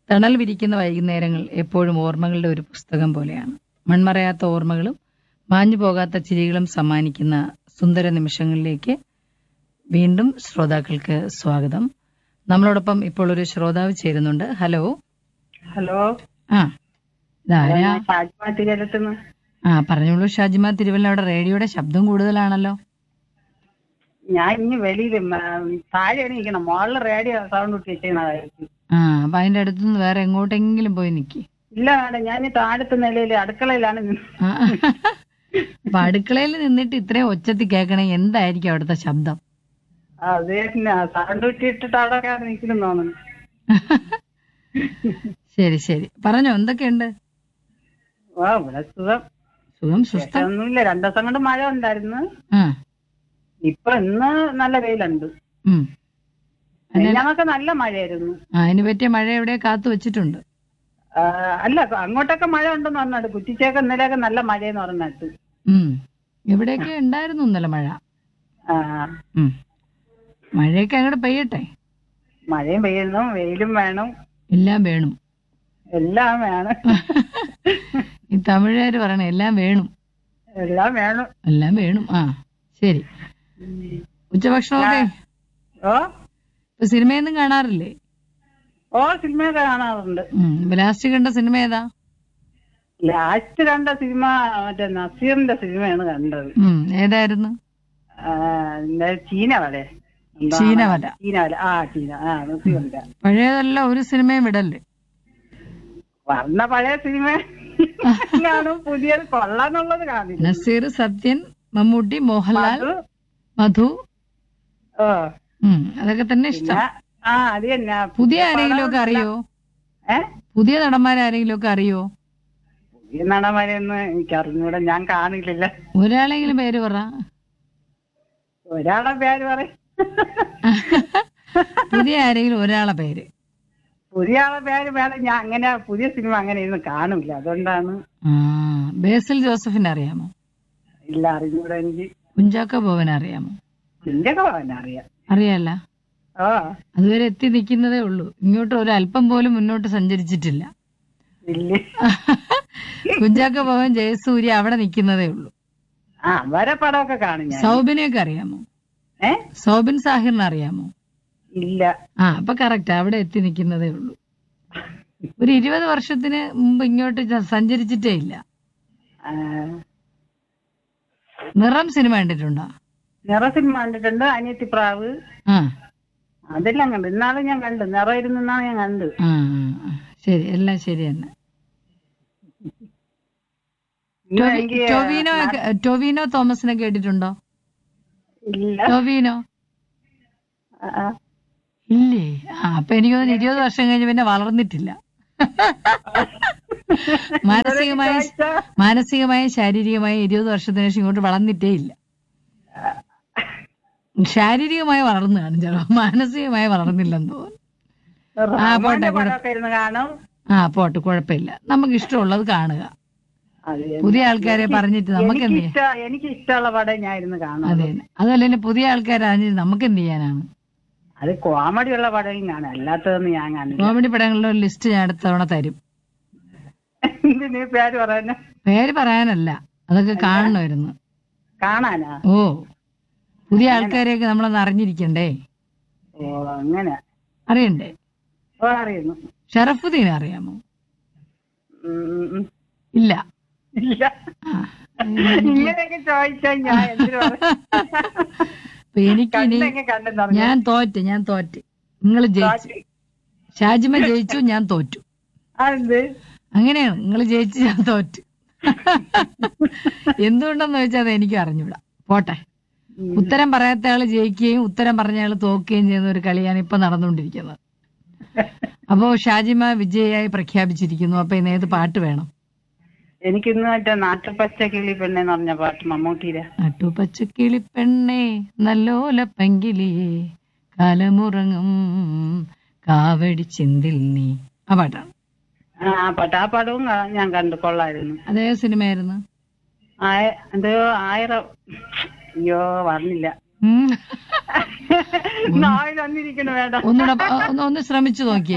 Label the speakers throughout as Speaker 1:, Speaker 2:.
Speaker 1: തണൽ വിരിക്കുന്ന വൈകുന്നേരങ്ങൾ എപ്പോഴും ഓർമ്മകളുടെ ഒരു പുസ്തകം പോലെയാണ് മൺമറയാത്ത ഓർമ്മകളും മാഞ്ഞു പോകാത്ത ചിരികളും സമ്മാനിക്കുന്ന സുന്ദര നിമിഷങ്ങളിലേക്ക് വീണ്ടും ശ്രോതാക്കൾക്ക് സ്വാഗതം നമ്മളോടൊപ്പം ഇപ്പോൾ ഒരു ശ്രോതാവ് ചേരുന്നുണ്ട് ഹലോ
Speaker 2: ഹലോ
Speaker 1: ആ ഇതാരാ
Speaker 2: ഷാജ്മാത്തിരത്തുനിന്ന്
Speaker 1: ആ പറഞ്ഞോളൂ ഷാജിമ തിരുവല്ല അവിടെ റേഡിയോയുടെ ശബ്ദം കൂടുതലാണല്ലോ
Speaker 2: ഞാൻ ഇനി വെളിയിൽ താഴെയാണ് ഇരിക്കണം മോളിൽ റേഡിയോ സൗണ്ട് ഇട്ട് വെച്ചതായിരിക്കും
Speaker 1: ആ അപ്പൊ അതിന്റെ അടുത്തുനിന്ന് വേറെ എങ്ങോട്ടെങ്കിലും പോയി നിക്കി
Speaker 2: ഇല്ല മാഡം ഞാൻ ഈ താഴത്തെ നിലയിൽ അടുക്കളയിലാണ് നിന്ന്.
Speaker 1: ആ. അപ്പൊ അടുക്കളയിൽ നിന്നിട്ട് ഇത്രയും ഒച്ചത്തിൽ കേൾക്കണേ എന്തായിരിക്കും അവിടുത്തെ ശബ്ദം
Speaker 2: അത് തന്നെ സൗണ്ട് ഇട്ടിട്ട് അവിടെ നിൽക്കുന്നു തോന്നുന്നു
Speaker 1: ശരി ശരി പറഞ്ഞോ എന്തൊക്കെയുണ്ട്
Speaker 2: ആ ഇവിടെ സുഖം
Speaker 1: സുഖം സുസ്ഥ
Speaker 2: ഒന്നുമില്ല രണ്ടു ദിവസം കൊണ്ട് മഴ ഉണ്ടായിരുന്നു
Speaker 1: ആ
Speaker 2: ഇപ്പൊ ഇന്ന് നല്ല വെയിലുണ്ട്
Speaker 1: ഉം
Speaker 2: ഞങ്ങൾക്ക് നല്ല മഴയായിരുന്നു
Speaker 1: ആ അതിന് പറ്റിയ മഴ എവിടെ കാത്തു വെച്ചിട്ടുണ്ട്
Speaker 2: ആ, അല്ല അങ്ങോട്ടൊക്കെ മഴ ഉണ്ടെന്ന് പറഞ്ഞിട്ട് കുറ്റിച്ചേക്ക് ഇന്നലെയൊക്കെ നല്ല മഴയെന്ന് പറഞ്ഞിട്ട്
Speaker 1: ഉം എവിടെയൊക്കെ ഉണ്ടായിരുന്നു ഇന്നലെ മഴ
Speaker 2: ആ
Speaker 1: ഉം മഴയൊക്കെ അങ്ങോട്ട് പെയ്യട്ടെ
Speaker 2: മഴയും പെയ്യുന്നു വെയിലും വേണം
Speaker 1: എല്ലാം വേണം
Speaker 2: എല്ലാം വേണം
Speaker 1: ഈ തമിഴുകാര് പറയണ എല്ലാം വേണം
Speaker 2: എല്ലാം വേണം
Speaker 1: എല്ലാം വേണം ആ ശരി ഉച്ചഭക്ഷണമൊക്കെ
Speaker 2: ഓ
Speaker 1: ഇപ്പൊ സിനിമയൊന്നും കാണാറില്ലേ
Speaker 2: ഓ സിനിമയൊക്കെ കാണാറുണ്ട്
Speaker 1: ഉം ലാസ്റ്റ് കണ്ട സിനിമ ഏതാ
Speaker 2: ലാസ്റ്റ് കണ്ട സിനിമ മറ്റേ നസീറിന്റെ സിനിമയാണ് കണ്ടത്
Speaker 1: ഉം ഏതായിരുന്നു
Speaker 2: ആ, എന്താ ചീനവല എന്താ?
Speaker 1: ചീനവല.
Speaker 2: ചീനവല ആ ചീന ആ നസീറിന്റെ
Speaker 1: പഴയതല്ല ഒരു സിനിമയും വിടല്ലേ
Speaker 2: വർണ്ണ പഴയ സിനിമ കാണും പുതിയത് കൊള്ളാന്നുള്ളത് കാണില്ല
Speaker 1: നസീർ സത്യൻ മമ്മൂട്ടി മോഹൻലാൽ
Speaker 2: അത്
Speaker 1: മധു
Speaker 2: ഓ
Speaker 1: ഉം അതൊക്കെ തന്നെ ഇഷ്ടം
Speaker 2: പിന്നെ ആ അത് തന്നെ
Speaker 1: പുതിയ ആരെങ്കിലും ഒക്കെ അറിയോ
Speaker 2: ഏ
Speaker 1: പുതിയ നടന്മാരാരെങ്കിലും ഒക്കെ അറിയോ
Speaker 2: പുതിയ നടന്മാരെയൊന്നും എനിക്ക് അറിഞ്ഞൂടെ ഞാൻ കാണില്ല
Speaker 1: ഒരാളെങ്കിലും പേര് പറ
Speaker 2: ഒരാളെ പേര് പറയും
Speaker 1: പുതിയ ആരെങ്കിലും ഒരാളെ പേര്
Speaker 2: പുതിയ ആളെ പേര് വേണം ഞാൻ അങ്ങനെ പുതിയ സിനിമ അങ്ങനെ ഇരുന്ന് കാണില്ല അതുകൊണ്ടാണ്
Speaker 1: ആ ബേസിൽ ജോസഫിനെ അറിയാമോ
Speaker 2: ഇല്ല അറിഞ്ഞൂടെ എനിക്ക്
Speaker 1: കുഞ്ചാക്ക ബോവനെ അറിയാമോ
Speaker 2: നിന്റെ ഭവൻ അറിയാം
Speaker 1: അറിയാല്ല
Speaker 2: ഓ
Speaker 1: അതുവരെ എത്തി നിൽക്കുന്നതേ ഉള്ളൂ ഇങ്ങോട്ട് ഒരു അല്പം പോലും മുന്നോട്ട് സഞ്ചരിച്ചിട്ടില്ല
Speaker 2: ഇല്ല
Speaker 1: കുഞ്ചാക്ക ഭവൻ ജയസൂര്യ അവിടെ നിൽക്കുന്നതേ ഉള്ളൂ
Speaker 2: ആ വരെ പടമൊക്കെ കാണും ഞാൻ
Speaker 1: സൗബിനെയൊക്കെ അറിയാമോ
Speaker 2: ഏ
Speaker 1: സൗബിൻ സാഹിറിനെ അറിയാമോ
Speaker 2: ഇല്ല
Speaker 1: ആ അപ്പൊ കറക്റ്റ് അവിടെ എത്തി നിൽക്കുന്നതേ ഉള്ളൂ ഒരു ഇരുപത് വർഷത്തിന് മുമ്പ് ഇങ്ങോട്ട് ച- സഞ്ചരിച്ചിട്ടേ ഇല്ല
Speaker 2: ആ,
Speaker 1: നിറം സിനിമ കണ്ടിട്ടുണ്ടോ
Speaker 2: നിറ സിനിമ കണ്ടിട്ടുണ്ട് അനിയത്തിപ്രാവ്
Speaker 1: ആ
Speaker 2: അതെല്ലാം കണ്ടു ഇന്നാളും ഞാൻ കണ്ടു നിറ ഇരുന്നാണ് ഞാൻ കണ്ടു
Speaker 1: ആ ആ, ആ. ശരി എല്ലാം ശരി തന്നെ
Speaker 2: ഇന്ന്
Speaker 1: ടൊവി-
Speaker 2: എനിക്ക്
Speaker 1: ടൊവിനോ ഒക്കെ- ടൊവിനോ തോമസിനെ കേട്ടിട്ടുണ്ടോ
Speaker 2: ഇല്ല
Speaker 1: ടൊവിനോ
Speaker 2: ആ, ആ.
Speaker 1: ഇല്ലേ ആ അപ്പൊ എനിക്ക് തോന്നുന്നു ഇരുപത് വർഷം കഴിഞ്ഞ് പിന്നെ വളർന്നിട്ടില്ല മാനസികമായി
Speaker 2: ചോദിച്ചാ,
Speaker 1: മാനസികമായും ശാരീരികമായും ഇരുപത് വർഷത്തിന് ശേഷം ഇങ്ങോട്ട് വളർന്നിട്ടേ ഇല്ല ശാരീരികമായി വളർന്നു കാണും ചിലപ്പോ മാനസികമായി വളർന്നില്ലെന്ന് തോന്നുന്നു ആ, പോട്ടെ,
Speaker 2: റഹ്മാന്റെ
Speaker 1: പോട്ടെ.
Speaker 2: പടമൊക്കെ ഇരുന്ന് കാണും
Speaker 1: ആ പോട്ടെ കുഴപ്പമില്ല നമുക്ക് ഇഷ്ടമുള്ളത് കാണുക
Speaker 2: അത്
Speaker 1: പുതിയ ആൾക്കാരെ പറഞ്ഞിട്ട് നമുക്ക് എന്ത്
Speaker 2: എനിക്ക്
Speaker 1: ചെയ്യാം
Speaker 2: ഇഷ്ട എനിക്ക് ഇഷ്ടമുള്ള പടം ഞാൻ ഇരുന്ന് കാണും
Speaker 1: അതെ അതല്ലേ പുതിയ ആൾക്കാരെ അറിഞ്ഞിട്ട് നമുക്ക് എന്ത് ചെയ്യാനാണ്
Speaker 2: അത് കോമഡി ഉള്ള പടവും കാണും അല്ലാത്തതൊന്നും ഞാൻ കാണില്ല
Speaker 1: കോമഡി പടങ്ങളുടെ ഒരു ലിസ്റ്റ് ഞാൻ അടുത്ത തവണ തരും
Speaker 2: എന്ത് നീ പേര് പറയാന
Speaker 1: പേര് പറയാനല്ല അതൊക്കെ കാണണമായിരുന്നു
Speaker 2: കാണാനാ
Speaker 1: ഓ പുതിയ ആൾക്കാരെയൊക്കെ നമ്മളൊന്ന് അറിഞ്ഞിരിക്കണ്ടേ
Speaker 2: ഓ അങ്ങനെ
Speaker 1: അറിയണ്ടേ
Speaker 2: ഓ അറിയുന്നു
Speaker 1: ഷറഫുദ്ദീനെ അറിയാമോ
Speaker 2: ഉം, ഉം, ഉം.
Speaker 1: ഇല്ല
Speaker 2: ഇല്ല
Speaker 1: ആ.
Speaker 2: ഇങ്ങനെയൊക്കെ ചോദിച്ചാ ഞാൻ എന്തിനു പറയും
Speaker 1: അപ്പൊ എനിക്കിനി
Speaker 2: കണ്ടൊക്കെ കണ്ടെന്ന് പറഞ്ഞു
Speaker 1: ഞാൻ തോറ്റ് ഞാൻ തോറ്റ് നിങ്ങൾ ജയിച്ചു ഷാജിമ ജയിച്ചു ഞാൻ തോറ്റു
Speaker 2: അതെന്ത്
Speaker 1: അങ്ങനെയാണ് നിങ്ങൾ ജയിച്ചു ഞാൻ തോറ്റു എന്തുകൊണ്ടെന്ന് ചോദിച്ചാൽ അത് എനിക്ക് അറിഞ്ഞൂടാ പോട്ടെ ഉത്തരം പറയാത്ത ആള് ജയിക്കുകയും ഉത്തരം പറഞ്ഞ ആള് തോക്കുകയും ചെയ്യുന്ന ഒരു കളിയാണ് ഇപ്പൊ നടന്നുകൊണ്ടിരിക്കുന്നത് അപ്പോ ഷാജിമ വിജയിയായി പ്രഖ്യാപിച്ചിരിക്കുന്നു അപ്പൊ ഇന്ന് ഏത് പാട്ട് വേണം
Speaker 2: എനിക്കിന്ന് മറ്റേ നാട്ടുപച്ച കിളി പെണ്ണെന്ന് പറഞ്ഞ പാട്ട് മമ്മൂട്ടിയിലെ
Speaker 1: നട്ടുപച്ചക്കിളി പെണ്ണേ നല്ലോല പങ്കിലിയേ കാലമുറങ്ങും കാവടി ചിന്തിൽ നീ ആ പാട്ടാണ്
Speaker 2: ആ ആ പാട്ട് ആ പടവും കാ- ഞാൻ കണ്ടു കൊള്ളായിരുന്നു
Speaker 1: അതേ സിനിമയായിരുന്നു
Speaker 2: ആയ എന്തോ ആയിരം അയ്യോ പറഞ്ഞില്ല
Speaker 1: ഉം.
Speaker 2: നാളെ വന്നിരിക്കണ വേണ്ട
Speaker 1: ഒന്നുകൂടെ പ- ഒന്ന് ഒന്ന് ശ്രമിച്ചു നോക്കിയേ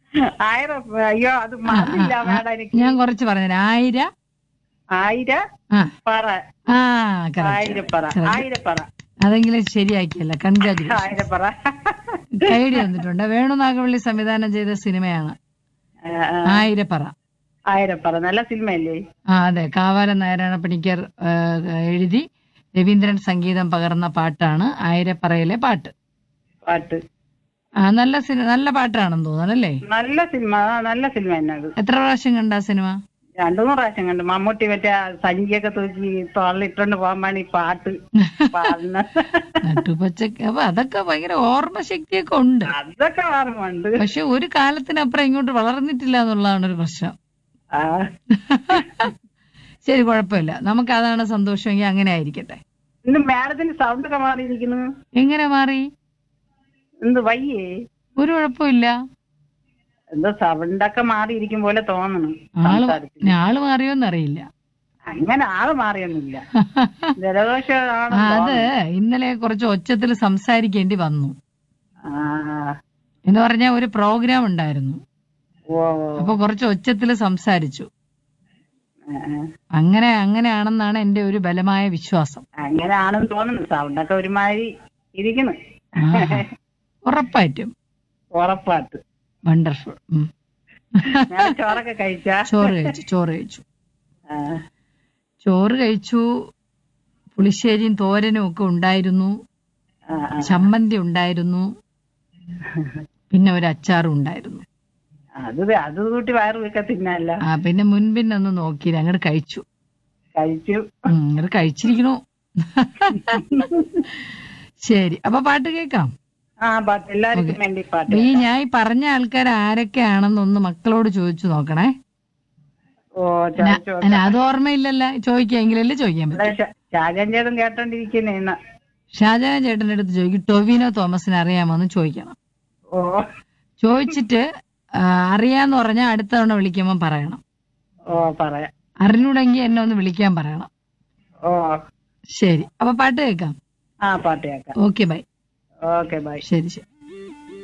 Speaker 2: ആയിരം അയ്യോ അത് മറന്നില്ല മേഡം എനിക്ക്
Speaker 1: ഞാൻ കുറച്ച് പറഞ്ഞു ആയിര
Speaker 2: ആയിര
Speaker 1: ആ
Speaker 2: പറ
Speaker 1: ആ correct.
Speaker 2: ആയിരപ്പറ ആയിരപ്പറ
Speaker 1: അതെങ്കിലും ശരിയാക്കിയല്ല കൺഗ്രാജുലേഷൻ
Speaker 2: ആയിരപ്പറ
Speaker 1: കൈഡി വന്നിട്ടുണ്ട് വേണു നാഗവള്ളി സംവിധാനം ചെയ്ത സിനിമയാണ്
Speaker 2: ആ, ആ,
Speaker 1: ആയിരപ്പറ
Speaker 2: ആയിരപ്പറ നല്ല സിനിമയല്ലേ
Speaker 1: ആ അതെ കാവാലം നാരായണ പണിക്കർ ആ, എഴുതി രവീന്ദ്രൻ സംഗീതം പകർന്ന പാട്ടാണ് ആയിരപ്പറയിലെ പാട്ട്
Speaker 2: പാട്ട്
Speaker 1: ആ നല്ല സിനിമ നല്ല പാട്ടാണെന്ന് തോന്നുന്നു അല്ലേ
Speaker 2: നല്ല സിനിമ ആ, നല്ല സിനിമ തന്നെ അത്
Speaker 1: എത്ര പ്രാവശ്യം കണ്ട ആ സിനിമ
Speaker 2: രണ്ടു മൂന്ന് പ്രാവശ്യം കണ്ടു മമ്മൂട്ടി മറ്റേ ആ സഞ്ചിയൊക്കെ തൂക്കി തോളിലിട്ടോണ്ട് പോകുമ്പോഴാണ് ഈ പാട്ട് പാടുന്നത്
Speaker 1: നട്ടുപച്ചക്ക് അപ്പൊ അതൊക്കെ ഭയങ്കര ഓർമ്മശക്തിയൊക്കെ ഉണ്ട്
Speaker 2: അതൊക്കെ ഓർമ്മയുണ്ട്
Speaker 1: പക്ഷെ ഒരു കാലത്തിനപ്പുറം ഇങ്ങോട്ട് വളർന്നിട്ടില്ല എന്നുള്ളതാണ് ഒരു പ്രശ്നം
Speaker 2: ആ
Speaker 1: ശരി കുഴപ്പമില്ല നമുക്ക് അതാണ് സന്തോഷമെങ്കിൽ അങ്ങനെ ആയിരിക്കട്ടെ
Speaker 2: ഇന്ന് മാഡത്തിന് സൗണ്ട് ഒക്കെ മാറിയിരിക്കുന്നു
Speaker 1: എങ്ങനെ മാറി
Speaker 2: എന്ത് വയ്യേ
Speaker 1: ഒരു കുഴപ്പമില്ല
Speaker 2: എന്തോ സൗണ്ടൊക്കെ മാറിയിരിക്കും പോലെ തോന്നണം
Speaker 1: ആള്
Speaker 2: സംസാരത്തിന്.
Speaker 1: ആള് മാറിയോന്നറിയില്ല
Speaker 2: അങ്ങനെ ആള് മാറിയൊന്നുമില്ല ജലദോഷമാണ്
Speaker 1: ആ, അത് ഇന്നലെ കുറച്ച് ഒച്ചത്തിൽ സംസാരിക്കേണ്ടി വന്നു
Speaker 2: ആ
Speaker 1: എന്ന് പറഞ്ഞാൽ ഒരു പ്രോഗ്രാം ഉണ്ടായിരുന്നു
Speaker 2: ഓ
Speaker 1: അപ്പൊ കുറച്ച് ഒച്ചത്തിൽ സംസാരിച്ചു
Speaker 2: ആ, ആ.
Speaker 1: അങ്ങനെ അങ്ങനെയാണെന്നാണ് എന്റെ ഒരു ബലമായ വിശ്വാസം
Speaker 2: അങ്ങനെയാണെന്ന് തോന്നുന്നു സൗണ്ടൊക്കെ ഒരുമാതിരി ഇരിക്കുന്നു
Speaker 1: ആഹാ. ഉറപ്പായിട്ടും
Speaker 2: ഉറപ്പാട്ട്
Speaker 1: വണ്ടർഫുൾ
Speaker 2: ഞാൻ ചോറൊക്കെ കഴിച്ചാ
Speaker 1: ചോറ് കഴിച്ചു ചോറ് കഴിച്ചു
Speaker 2: ആ,
Speaker 1: ചോറ് കഴിച്ചു പുളിശ്ശേരിയും തോരനും ഒക്കെ ഉണ്ടായിരുന്നു
Speaker 2: ആ, ആ.
Speaker 1: ചമ്മന്തി ഉണ്ടായിരുന്നു പിന്നെ ഒരു അച്ചാറും ഉണ്ടായിരുന്നു
Speaker 2: അത് അത് കൂട്ടി വയറ് വെക്ക തിന്നല്ല
Speaker 1: ആ പിന്നെ മുൻപിന്നൊന്ന് നോക്കി അങ്ങോട്ട് കഴിച്ചു
Speaker 2: കഴിച്ചു
Speaker 1: ഉം, അങ്ങോട്ട് കഴിച്ചിരിക്കണു ശരി അപ്പൊ പാട്ട് കേൾക്കാം
Speaker 2: ആ പാട്ട് എല്ലാവർക്കും വേണ്ടി പാട്ട്
Speaker 1: ഈ ഞാൻ ഈ പറഞ്ഞ ആൾക്കാർ ആരൊക്കെയാണെന്നൊന്ന് മക്കളോട് ചോദിച്ചു നോക്കണേ
Speaker 2: ഓ ചോദിച്ചു
Speaker 1: അല്ല അത് ഓർമ്മയില്ലല്ല ചോദിക്കാമെങ്കിലല്ലേ ചോദിക്കാൻ പറ്റും
Speaker 2: ശാജൻ ചേട്ടൻ കേട്ടോണ്ടിരിക്കുന്നേ ഇന്ന്
Speaker 1: ഷാജഹാൻ ചേട്ടന്റെ അടുത്ത് ചോദിക്കും ടൊവിനോ തോമസിനെ അറിയാമോ എന്ന് ചോദിക്കണം
Speaker 2: ഓ
Speaker 1: ചോദിച്ചിട്ട് ആ, അറിയാന്ന് പറഞ്ഞാൽ അടുത്ത തവണ വിളിക്കുമ്പോൾ പറയണം
Speaker 2: ഓ പറയാം
Speaker 1: അറിഞ്ഞൂടെങ്കിൽ എന്നെ ഒന്ന് വിളിക്കാൻ പറയണം
Speaker 2: ഓ
Speaker 1: ശരി അപ്പൊ പാട്ട് കേൾക്കാം
Speaker 2: ആ പാട്ട് കേൾക്കാം
Speaker 1: ഓക്കെ ബൈ
Speaker 2: ഓക്കെ ബൈ
Speaker 1: ശരി ശരി